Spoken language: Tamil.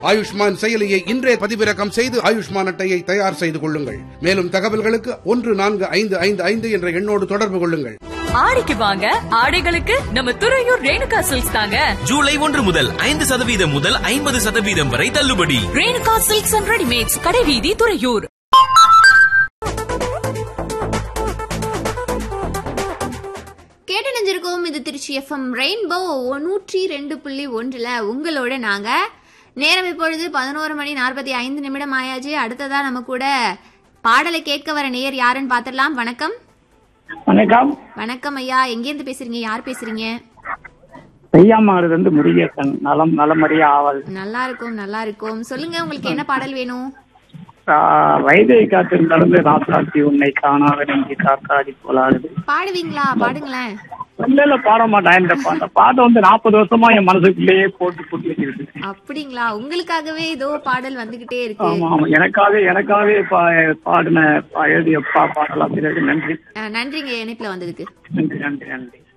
ஆயுஷ்மான் செயலியை இன்றே பதிவிறக்கம் செய்து ஆயுஷ்மான் அட்டையை தயார் செய்து கொள்ளுங்கள் மேலும் தகவல்களுக்கு ஒன்று நான்கு ஐந்து ஐந்து ஐந்து என்ற எண்ணோடு தொடர்பு கொள்ளுங்கள் ஆடிக்கு வாங்க ஆடைகளுக்கு நம்ம துறையூர் ரேணுகா சில்க்ஸ் தாங்க ஜூலை ஒன்று முதல் ஐந்து சதவீதம் முதல் ஐம்பது சதவீதம் வரை தள்ளுபடி ரேணுகா சில்க்ஸ் அண்ட் ரெடிமேட்ஸ் கடைவீதி துறையூர் கேட்டு நினைஞ்சிருக்கோம் இது திருச்சி எஃப்எம் ரெயின்போ நூற்றி ரெண்டு புள்ளி ஒன்றுல உங்களோட நாங்க நேரம் இப்பொழுது பதினோரு மணி நாற்பத்தி ஐந்து நிமிடம் ஆயாச்சு அடுத்ததா நம்ம கூட பாடலை கேட்க வர நேயர் யாருன்னு பாத்திரலாம் வணக்கம் வணக்கம் வணக்கம் ஐயா எங்கேருந்து பேசுறீங்க யார் பேசுறீங்க பெய்யாமாறுது வந்து முருகேசன் நலம் நலமறிய ஆவல் நல்லா இருக்கும் நல்லா இருக்கும் சொல்லுங்க உங்களுக்கு என்ன பாடல் வேணும் ஆஹ் வைதை காற்றில் நடந்து ராசாத்தி உன்னை காணாத நெஞ்சு காக்காடி போலாடுது பாடுவீங்களா பாடுங்களேன் இல்ல இல்ல பாட மாட்டேன் இந்த பா- இந்த பாட்டை வந்து நாற்பது வருஷமா என் மனசுக்குள்ளேயே போட்டு போட்டு வச்சிருக்கு அப்படிங்களா உங்களுக்காகவே ஏதோ பாடல் வந்துகிட்டே இருக்கு ஆமா ஆமா எனக்காக எனக்காகவே பா- பாடின பா- எழுதிய பா பாடலாம் பிறகு நன்றி அஹ், நன்றிங்க இணைப்புல வந்ததுக்கு நன்றி நன்றி நன்றி